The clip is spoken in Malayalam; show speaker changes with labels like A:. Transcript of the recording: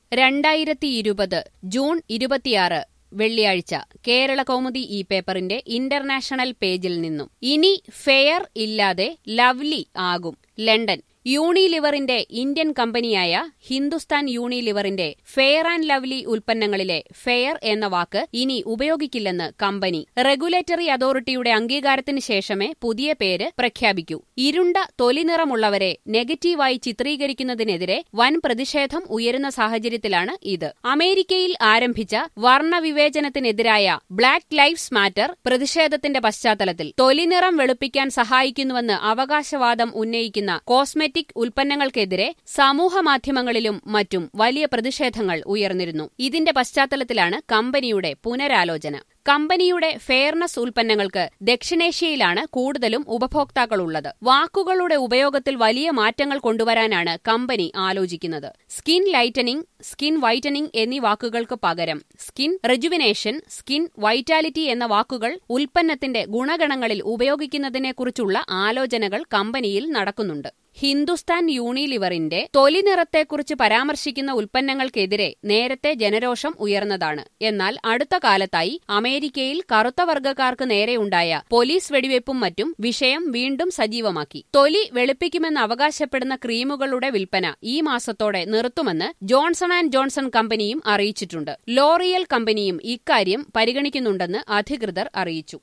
A: രണ്ടായിരത്തി ഇരുപത് ജൂൺ ഇരുപത്തിയാറ് വെള്ളിയാഴ്ച കേരള കൗമുദി ഈ പേപ്പറിന്റെ ഇന്റർനാഷണൽ പേജിൽ നിന്നും ഇനി ഫെയർ ഇല്ലാതെ ലവ്ലി ആകും ലണ്ടൻ യൂണിലിവറിന്റെ ഇന്ത്യൻ കമ്പനിയായ ഹിന്ദുസ്ഥാൻ യൂണിലിവറിന്റെ ഫെയർ ആൻഡ് ലവ്ലി ഉൽപ്പന്നങ്ങളിലെ ഫെയർ എന്ന വാക്ക് ഇനി ഉപയോഗിക്കില്ലെന്ന് കമ്പനി റെഗുലേറ്ററി അതോറിറ്റിയുടെ അംഗീകാരത്തിന് ശേഷമേ പുതിയ പേര് പ്രഖ്യാപിക്കൂ ഇരുണ്ട തൊലിനിറമുള്ളവരെ നെഗറ്റീവായി ചിത്രീകരിക്കുന്നതിനെതിരെ വൻ പ്രതിഷേധം ഉയരുന്ന സാഹചര്യത്തിലാണ് ഇത് അമേരിക്കയിൽ ആരംഭിച്ച വർണ്ണവിവേചനത്തിനെതിരായ ബ്ലാക്ക് ലൈഫ്സ് മാറ്റർ പ്രതിഷേധത്തിന്റെ പശ്ചാത്തലത്തിൽ തൊലിനിറം വെളുപ്പിക്കാൻ സഹായിക്കുന്നുവെന്ന് അവകാശവാദം ഉന്നയിക്കുന്ന കോസ്മെറ്റിക് ഉൽപ്പന്നങ്ങൾക്കെതിരെ സമൂഹമാധ്യമങ്ങളിലും മറ്റും വലിയ പ്രതിഷേധങ്ങൾ ഉയർന്നിരുന്നു ഇതിന്റെ പശ്ചാത്തലത്തിലാണ് കമ്പനിയുടെ പുനരാലോചന കമ്പനിയുടെ ഫെയർനെസ് ഉൽപ്പന്നങ്ങൾക്ക് ദക്ഷിണേഷ്യയിലാണ് കൂടുതലും ഉപഭോക്താക്കളുള്ളത് വാക്കുകളുടെ ഉപയോഗത്തിൽ വലിയ മാറ്റങ്ങൾ കൊണ്ടുവരാനാണ് കമ്പനി ആലോചിക്കുന്നത് സ്കിൻ ലൈറ്റനിങ് സ്കിൻ വൈറ്റനിങ് എന്നീ വാക്കുകൾക്ക് പകരം സ്കിൻ റെജുവിനേഷൻ സ്കിൻ വൈറ്റാലിറ്റി എന്ന വാക്കുകൾ ഉൽപ്പന്നത്തിന്റെ ഗുണഗണങ്ങളിൽ ഉപയോഗിക്കുന്നതിനെക്കുറിച്ചുള്ള ആലോചനകൾ കമ്പനിയിൽ നടക്കുന്നുണ്ട് ഹിന്ദുസ്ഥാൻ യൂണിലിവറിന്റെ തൊലി നിറത്തെക്കുറിച്ച് പരാമർശിക്കുന്ന ഉൽപ്പന്നങ്ങൾക്കെതിരെ നേരത്തെ ജനരോഷം ഉയർന്നതാണ് എന്നാൽ അടുത്ത കാലത്തായി അമേരിക്കയിൽ കറുത്ത വർഗ്ഗക്കാർക്ക് നേരെയുണ്ടായ പോലീസ് വെടിവയ്പും മറ്റും വിഷയം വീണ്ടും സജീവമാക്കി തൊലി വെളുപ്പിക്കുമെന്ന് അവകാശപ്പെടുന്ന ക്രീമുകളുടെ വിൽപ്പന ഈ മാസത്തോടെ നിർത്തുമെന്ന് ജോൺസൺ ആൻഡ് ജോൺസൺ കമ്പനിയും അറിയിച്ചിട്ടുണ്ട് ലോറിയൽ കമ്പനിയും ഇക്കാര്യം പരിഗണിക്കുന്നുണ്ടെന്ന് അധികൃതർ അറിയിച്ചു